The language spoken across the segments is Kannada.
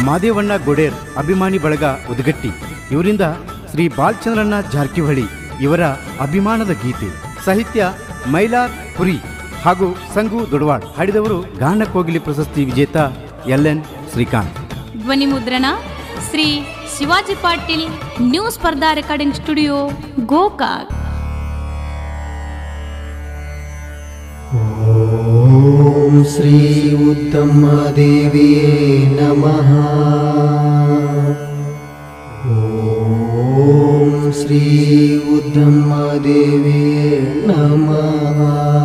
ಮಾದೇವಣ್ಣ ಗೊಡೇರ್ ಅಭಿಮಾನಿ ಬಳಗ ಉದಗಟ್ಟಿ ಇವರಿಂದ ಶ್ರೀ ಬಾಲಚಂದ್ರಣ್ಣ ಜಾರಕಿಹೊಳಿ ಇವರ ಅಭಿಮಾನದ ಗೀತೆ ಸಾಹಿತ್ಯ ಮೈಲಾರ್ ಪುರಿ ಹಾಗೂ ಸಂಗು ದೊಡವಾಡ್ ಹಾಡಿದವರು ಗಾನ ಕೋಗಿಲಿ ಪ್ರಶಸ್ತಿ ವಿಜೇತ ಎಲ್ ಎನ್ ಶ್ರೀಕಾಂತ್ ಧ್ವನಿ ಮುದ್ರಣ ಶ್ರೀ ಶಿವಾಜಿ ಪಾಟೀಲ್ ನ್ಯೂ ಸ್ಪರ್ಧಾ ರೆಕಾರ್ಡಿಂಗ್ ಸ್ಟುಡಿಯೋ ಗೋಕಾಕ್ ॐ श्री उत्तमादेव्ये नमः ॐ श्री उत्तमादेव्ये नमः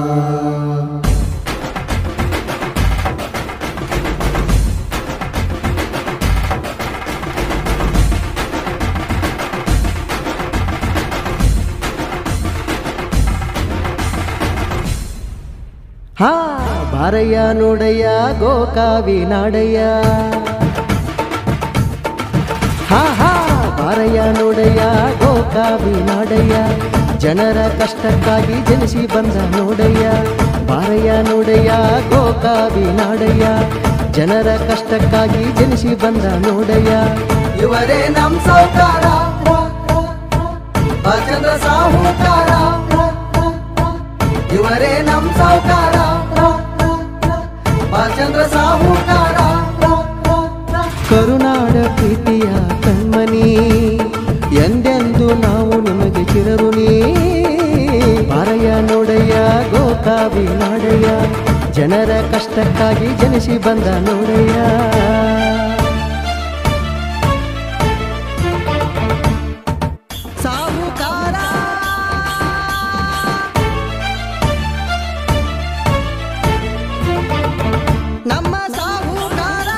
ಹಾ ಬಾರಯ್ಯ ನೋಡಯ್ಯ ಗೋಕಾವಿ ನಾಡಯ್ಯ ಹಾ ಹಾ ಬಾರಯ್ಯ ನೋಡಯ್ಯ ಗೋಕಾವಿ ನಾಡಯ್ಯ ಜನರ ಕಷ್ಟಕ್ಕಾಗಿ ಜನಿಸಿ ಬಂದ ನೋಡಯ್ಯ ಬಾರಯ್ಯ ನೋಡಯ್ಯ ಗೋಕಾವಿ ನಾಡಯ್ಯ ಜನರ ಕಷ್ಟಕ್ಕಾಗಿ ಜನಿಸಿ ಬಂದ ನೋಡಯ್ಯ ಇವರೇ ನಮ್ ಸೌಕಾರ ಚಂದ್ರ ಸಾಹುಕಾರ ಇವರೇ ನಮ್ ಸಾಹುಕಾರ ಬಾಲಚಂದ್ರ ಸಾಹುಕಾರ ಕರುನಾಡ ಪ್ರೀತಿಯ ಕಣ್ಮನಿ ಎಂದೆಂದು ನಾವು ನಿಮಗೆ ಚಿರರುಣಿ ಬಾರಯ್ಯ ನೋಡಯ್ಯ ಗೋಕಾವಿ ನಾಡಯ್ಯ ಜನರ ಕಷ್ಟಕ್ಕಾಗಿ ಜನಿಸಿ ಬಂದ ನೋಡಯ್ಯ ಸಾಹುಕಾರ ನಮ್ಮ ಸಾಹುಕಾರ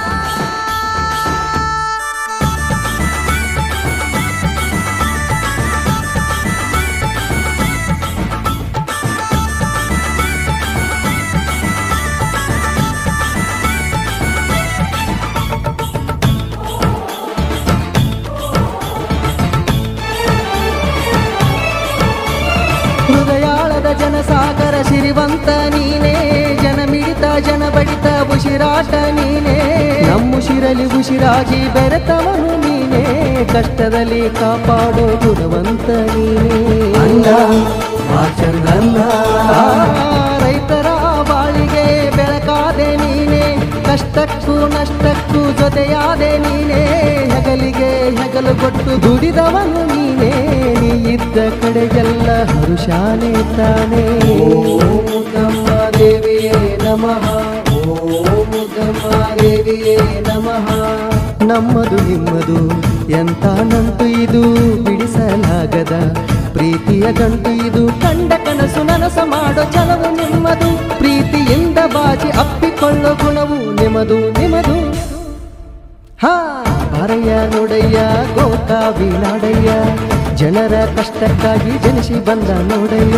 ಹೃದಯಾಳದ ಜನಸಾಗರ ಸಿರಿವಂತ ನೀನೇ ಜನ ಮಿಡಿತ ಜನ ಬಡಿತ ಉಸಿರಾಟ ನೀನೇ ನಮ್ಮುಸಿರಲಿ ಉಸಿರಾಗಿ ಬೆರೆತವನು ನೀನೇ ಕಷ್ಟದಲ್ಲಿ ಕಾಪಾಡೋ ಗುಣವಂತ ನೀನೇ ಅಣ್ಣ ವಾಚಂದ್ರಣ್ಣ ರೈತರ ಬಾಳಿಗೆ ಬೆಳಕಾದೆ ನೀನೇ ಕಷ್ಟಕ್ಕೂ ನಷ್ಟಕ್ಕೂ ಜೊತೆಯಾದೆ ನೀನೇ ಹೆಗಲಿಗೆ ಹೆಗಲು ಕೊಟ್ಟು ದುಡಿದವನು ನೀನೇ ನೀ ಇದ್ದ ಕಡೆಗೆಲ್ಲ ಹರುಷಾನೆ ತಾನೇ ಓಂ ದೇವಿಯೇ ನಮಃ ಓಂ ದೇವಿಯೇ ನಮಃ ನಮ್ಮದು ನಿಮ್ಮದು ಎಂತ ನಂಟು ಇದು ಬಿಡಿಸಲಾಗದ ಪ್ರೀತಿಯ ಗಂಟು ಇದು ಕಂಡ ಕನಸು ನನಸ ಮಾಡೋ ಛಲವು ನಿಮ್ಮದು ಪ್ರೀತಿಯಿಂದ ಬಾಜಿ ಅಪ್ಪಿಕೊಳ್ಳೋ ಗುಣವು ನಿಮ್ಮದು ನಿಮ್ಮದು ಹಾ ಬಾರಯ್ಯ ನೋಡಯ್ಯ ಗೋಕಾವಿ ನಾಡಯ್ಯ ಜನರ ಕಷ್ಟಕ್ಕಾಗಿ ಜನಿಸಿ ಬಂದ ನೋಡಯ್ಯ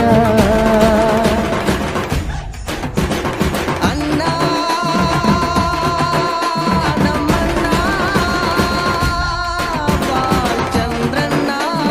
ಅಣ್ಣ ನಮ್ಮಣ್ಣ ಬಾಲಚಂದ್ರಣ್ಣ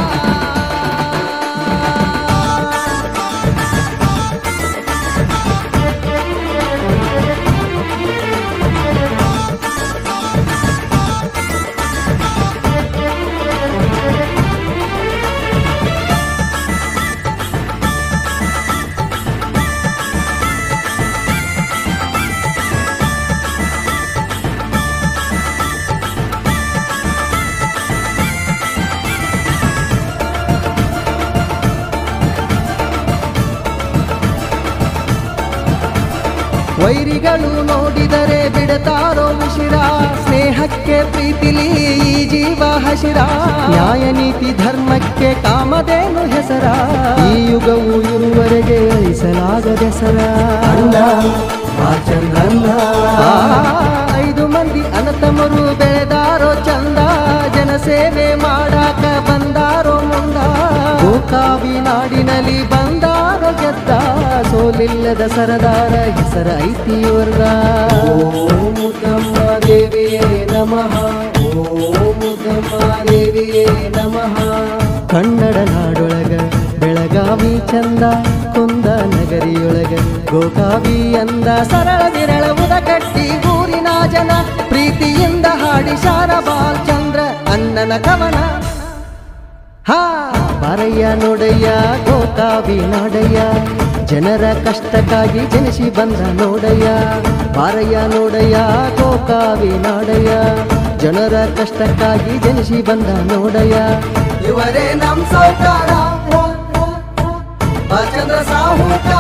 ವೈರಿಗಳು ನೋಡಿದರೆ ಬಿಡತಾರೋ ಉಸಿರ ಸ್ನೇಹಕ್ಕೆ ಪ್ರೀತಿಲಿ ಈ ಜೀವ ಹಸಿರ ನ್ಯಾಯ ನೀತಿ ಧರ್ಮಕ್ಕೆ ಕಾಮದೇನು ಹೆಸರ ಈ ಯುಗವು ಇರುವರೆಗೆ ಅಳಿಸಲಾಗದೆಸರ ಅಣ್ಣ ಚಂದ್ರಣ್ಣ ಐದು ಮಂದಿ ಅನತಮರು ಬೆಳೆದಾರೋ ಚಂದ ಜನಸೇವೆ ಮಾಡಾಕ ಬಂದಾರೋ ಮುಂದ ಗೋಕಾವಿ ನಾಡಿನಲ್ಲಿ ಬಂದಾರೋ ಗೆದ್ದ ಸೋಲಿಲ್ಲದ ಸರದಾರ ಹೆಸರ ಐತಿ ವರ್ಗ ಓಂ ತಮ್ಮ ದೇವಿಯೇ ನಮಃ ಓಂ ತಮ್ಮ ದೇವಿಯೇ ನಮಃ ಕನ್ನಡ ನಾಡೊಳಗ ಬೆಳಗಾವಿ ಚಂದ ಕುಂದ ನಗರಿಯೊಳಗ ಗೋಕಾವಿ ಅಂದ ಸರಳ ವಿರಳ ಉದ ಕಟ್ಟಿ ಊರಿನ ಜನ ಪ್ರೀತಿಯಿಂದ ಹಾಡಿಸಾರ ಬಾಲ್ಚಂದ್ರ ಅಣ್ಣನ ಕವನ ಹಾ ಬಾರಯ್ಯ ನೋಡಯ್ಯ ಗೋಕಾವಿ ನಾಡಯ್ಯ ಜನರ ಕಷ್ಟಕ್ಕಾಗಿ ಜನಿಸಿ ಬಂದ ನೋಡಯ್ಯ ಬಾರಯ್ಯ ನೋಡಯ್ಯ ಗೋಕಾವಿ ನಾಡಯ್ಯ ಜನರ ಕಷ್ಟಕ್ಕಾಗಿ ಜನಿಸಿ ಬಂದ ನೋಡಯ್ಯ ಇವರೇ ನಮ್ ಸೌಕಾರ ಬಾಲಚಂದ್ರ ಸಾಹುಕಾರ